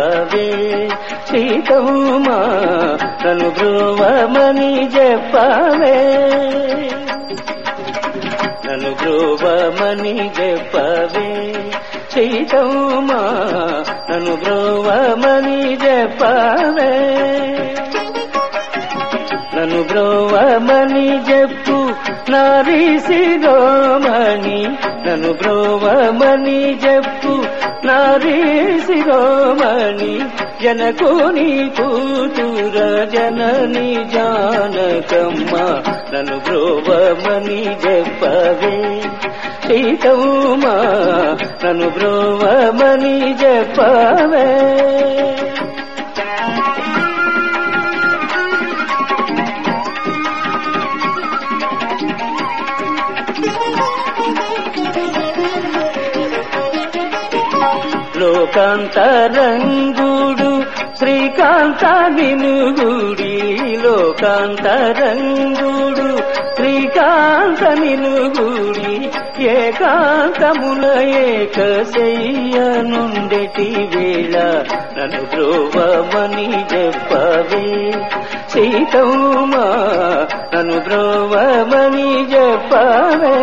చెప్పవే సీతమ్మా నన్ను బ్రోవమని చెప్పవే నన్ను బ్రోవమని చెప్పవే సీతమ్మా నన్ను బ్రోవమని చెప్పవే నన్ను బ్రోవమని చెప్పు నారీ శిరోమణి నన్ను బ్రోవమని చెప్పు నారీ శిరోమణి జనకుని కూతుర జనని జానకమ్మ నన్ను బ్రోవమని చెప్పవే సీతమ్మా నన్ను బ్రోవమని చెప్పవే లోకాంతరంగుడు శ్రీకాంత నినుగుడి లోకాంతరంగుడు శ్రీకాంత నినుగుడి ఏకాంతముల ఏకశయ్య నుండెటి వేళ నన్ను బ్రోవమని చెప్పవే సీతమ్మా నన్ను బ్రోవమని చెప్పవే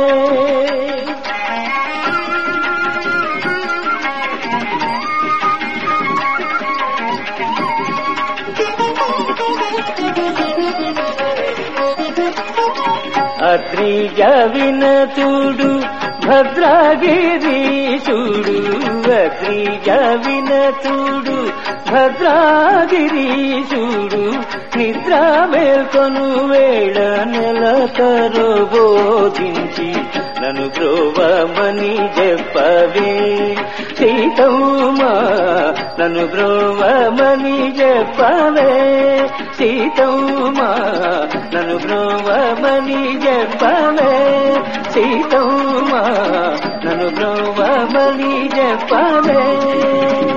అద్రిజ వినతుడు భద్రగిరీశుడు అద్రిజ వినతుడు భద్రగిరీశుడు నిద్ర మేల్కొను వేళ నెలతరు బోధించి నన్ను బ్రోవమని చెప్పవే సీతమ్మా నన్ను బ్రోవమని చెప్పవే సీతమ్మా నన్ను బ్రోవమని చెప్పవే సీతమ్మా నన్ను బ్రోవమని చెప్పవే